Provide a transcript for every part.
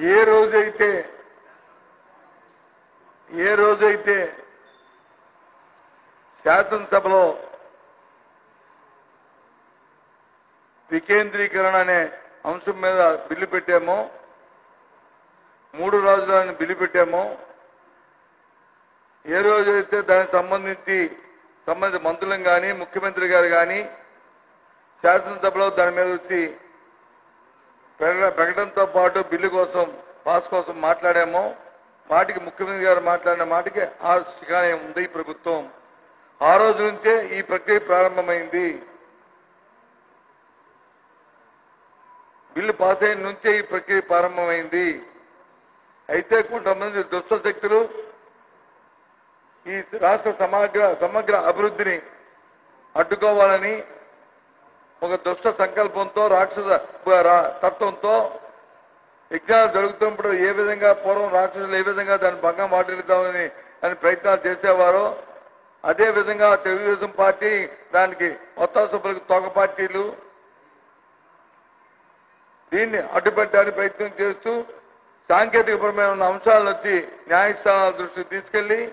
ఏ రోజైతే ఏ రోజైతే శాసనసభలో వికేంద్రీకరణ అనే అంశం మీద బిల్లు పెట్టామో మూడు రాజులని బిల్లు పెట్టామో ఏ రోజైతే దానికి సంబంధించి సంబంధించిన మంత్రులను కానీ ముఖ్యమంత్రి గారు కానీ శాసనసభలో దాని మీద వచ్చి ప్రకట- ప్రకటనతో పాటు బిల్లు కోసం పాస్ కోసం మాట్లాడామో మాటికి ముఖ్యమంత్రి గారు మాట్లాడిన మాటికి ఆ శిఖానే ఉంది ఈ ప్రభుత్వం ఆ రోజు నుంచే ఈ ప్రక్రియ ప్రారంభమైంది బిల్లు పాస్ అయిన నుంచే ఈ ప్రక్రియ ప్రారంభమైంది అయితే కొంతమంది దుష్ట శక్తులు ఈ రాష్ట్ర సమగ్ర సమగ్ర అభివృద్ధిని అడ్డుకోవాలని ఒక దుష్ట సంకల్పంతో రాక్షస రా- తత్వంతో యజ్ఞాలు జరుగుతున్నప్పుడు ఏ విధంగా పూర్వం రాక్షసులు ఏ విధంగా దాన్ని భంగం మాట్లాడుతామని అని ప్రయత్నాలు చేసేవారో అదే విధంగా తెలుగుదేశం పార్టీ దానికి ఒత్తాసభలకు తోక పార్టీలు దీన్ని అడ్డుపెట్టడానికి ప్రయత్నం చేస్తూ సాంకేతికపరమైన ఉన్న అంశాలను వచ్చి న్యాయస్థానాల దృష్టికి తీసుకెళ్లి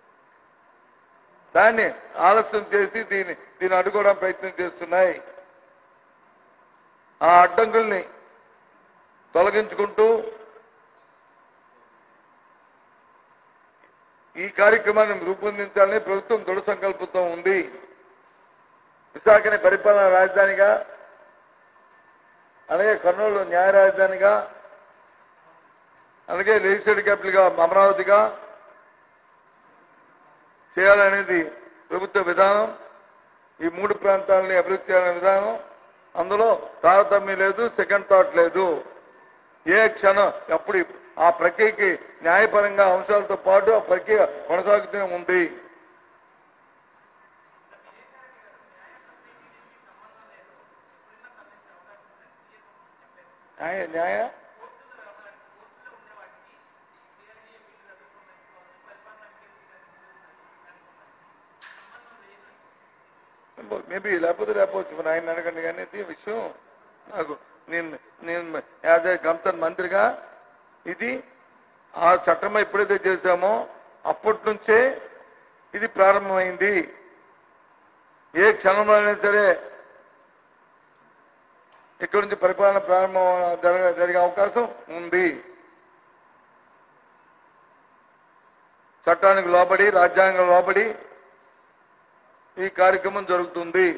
దాన్ని ఆలస్యం చేసి దీన్ని దీన్ని అడ్డుకోవడానికి ప్రయత్నం చేస్తున్నాయి ఆ అడ్డంకుల్ని తొలగించుకుంటూ ఈ కార్యక్రమాన్ని రూపొందించాలని ప్రభుత్వం దృఢ సంకల్పంతో ఉంది విశాఖని పరిపాలన రాజధానిగా అలాగే కర్నూలు న్యాయ రాజధానిగా అలాగే లెజిస్లేటివ్ క్యాపిటల్గా అమరావతిగా చేయాలనేది ప్రభుత్వ విధానం ఈ మూడు ప్రాంతాలని అభివృద్ధి చేయాలనే విధానం అందులో తారతమ్యం లేదు సెకండ్ థాట్ లేదు ఏ క్షణం ఎప్పుడు ఆ ప్రక్రియకి న్యాయపరంగా అంశాలతో పాటు ఆ ప్రక్రియ కొనసాగుతూనే ఉంది న్యాయ న్యాయ మేబీ లేకపోతే లేకపోవచ్చు మరి ఆయన అడగండి కానీ ఇది విషయం నాకు నేను నేను యాజ్ ఏ కన్సర్న్ మంత్రిగా ఇది ఆ చట్టం ఎప్పుడైతే చేశామో అప్పటి నుంచే ఇది ప్రారంభమైంది ఏ క్షణంలో అయినా సరే ఇక్కడి నుంచి పరిపాలన ప్రారంభం జరగ జరిగే అవకాశం ఉంది చట్టానికి లోబడి రాజ్యాంగం లోబడి ఈ కార్యక్రమం జరుగుతుంది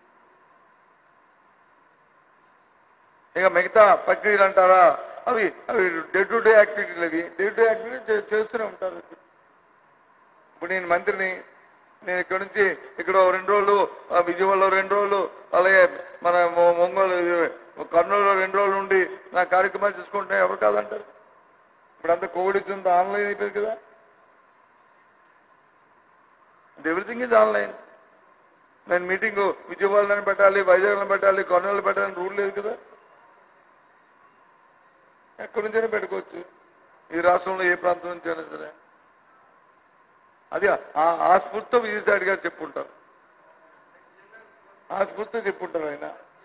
ఇక మిగతా ప్రక్రియలు అంటారా అవి అవి డే టు డే యాక్టివిటీలు అవి డే టు డే యాక్టివిటీ చేస్తూనే ఉంటారు ఇప్పుడు నేను మంత్రిని నేను ఇక్కడ నుంచి ఇక్కడ ఓ రెండు రోజులు ఆ విజయవాడలో రెండు రోజులు అలాగే మన మొ- ఒంగోలు కర్నూలులో రెండు రోజులు నుండి నా కార్యక్రమాలు చూసుకుంటే ఎవరు కాదంటారు ఇప్పుడు అంతా కోవిడ్ ఇచ్చింది ఆన్లైన్ అయిపోయింది కదా ఎవ్రీథింగ్ ఇస్ ఆన్లైన్ నేను మీటింగ్ విజయవాడలో పెట్టాలి వైజాగ్లో పెట్టాలి కర్నూలులో పెట్టాలని రూల్ లేదు కదా ఎక్కడి నుంచైనా పెట్టుకోవచ్చు ఈ రాష్ట్రంలో ఏ ప్రాంతం నుంచి అయినా సరే అది ఆ- ఆ స్ఫూర్తితో విజయసాయి గారు చెప్పుంటారు ఆ స్ఫూర్తితో చెప్పుంటారు ఆయన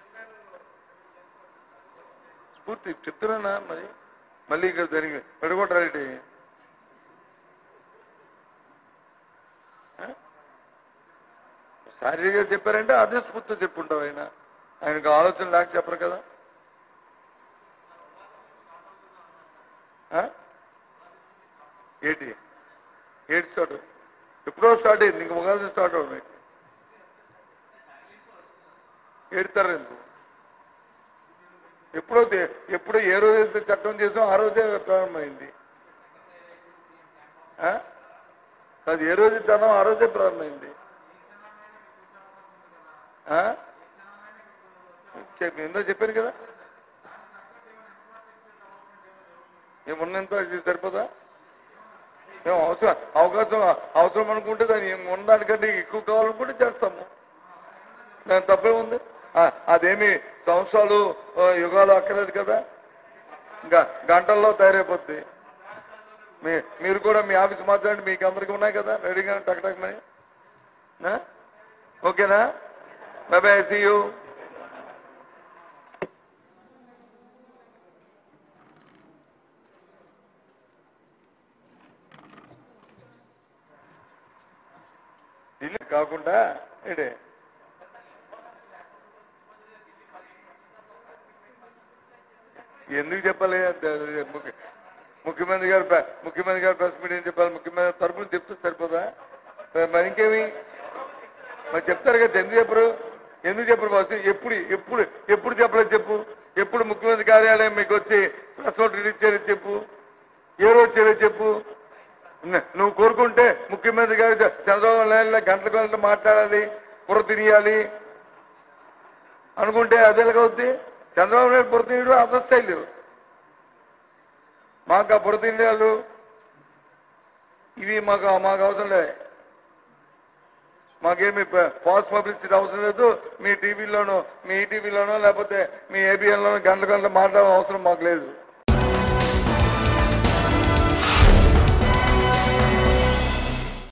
స్ఫూర్తి చెప్తున్నానా మరి మళ్ళీ ఇక్కడ జరిగి పెడగొట్టారేంటి శారీరకంగా చెప్పారంటే అదే స్ఫూర్తితో చెప్పుంటావు ఆయన ఆయనకు ఆలోచన లేక చెప్పరు కదా ఆ? ఏంటి ఏంటి స్టార్ట్ ఎప్పుడో స్టార్ట్ అయింది ఇంక ఉగాది స్టార్ట్ అవుతుంది ఏడుతారు ఎందుకు ఎప్పుడో దే- ఎప్పుడో ఏ రోజు అయితే చట్టం చేసాం ఆ రోజే ప్రారంభమైంది ఆ? అది ఏ రోజు ఇచ్చానో ఆ రోజే ప్రారంభమైంది ఆ? చెప్పి ఎందో చెప్పాను కదా ఏమున్నంత ఇది సరిపోదా మేము అవసరం అవకాశం అవసరం అనుకుంటే దాన్ని ఉన్నదానికంటే ఎక్కువ కావాలనుకుంటే చేస్తాము దాని తప్పే ఉంది ఆ, అదేమి సంవత్సరాలు ఆ, యుగాలు అక్కర్లేదు కదా ఇంకా గంటల్లో తయారైపోద్ది మీ మీరు కూడా మీ ఆఫీస్ మాట్లాడండి మీకు అందరికీ ఉన్నాయి కదా రెడీగా టక్ టక్ మని ఆ? ఓకేనా బై బై సీ యూ ఎందుకు చెప్పాలి ముఖ్య- ముఖ్యమంత్రి గారు ప్ర- ముఖ్యమంత్రి గారు ప్రెస్ మీట్ ఏం చెప్పాలి ముఖ్యమంత్రి తరపున చెప్తే సరిపోదా మరి ఇంకేమి మరి చెప్తారు కదా ఎందుకు చెప్పరు ఎందుకు చెప్పరు బాస్ ఎప్పుడు ఎప్పుడు ఎప్పుడు చెప్పలేదు చెప్పు ఎప్పుడు ముఖ్యమంత్రి కార్యాలయం మీకు వచ్చి ప్రెస్ నోట్ రిలీజ్ చేయలేదు చెప్పు ఏ రోజు చేయలేదు చెప్పు న- నువ్వు కోరుకుంటే ముఖ్యమంత్రి గారు చ- చంద్రబాబు నాయుడు గంటల గంటలు మాట్లాడాలి బుర్ర తినేయాలి అనుకుంటే అది ఎలాగవుద్ది చంద్రబాబు నాయుడు బుర్ర తినేయడం అదర్ స్టైల్ మాకు ఆ బుర్ర తినేయాలు ఇవి మాకు మాకు అవసరం లే మాకేమి ఫాల్స్ పబ్లిసిటీ అవసరం లేదు మీ టీవీలోనో మీ టీవీలోనో లేకపోతే మీ ఏబిఎన్లోనో గంటల గంటలు మాట్లాడడం అవసరం మాకు లేదు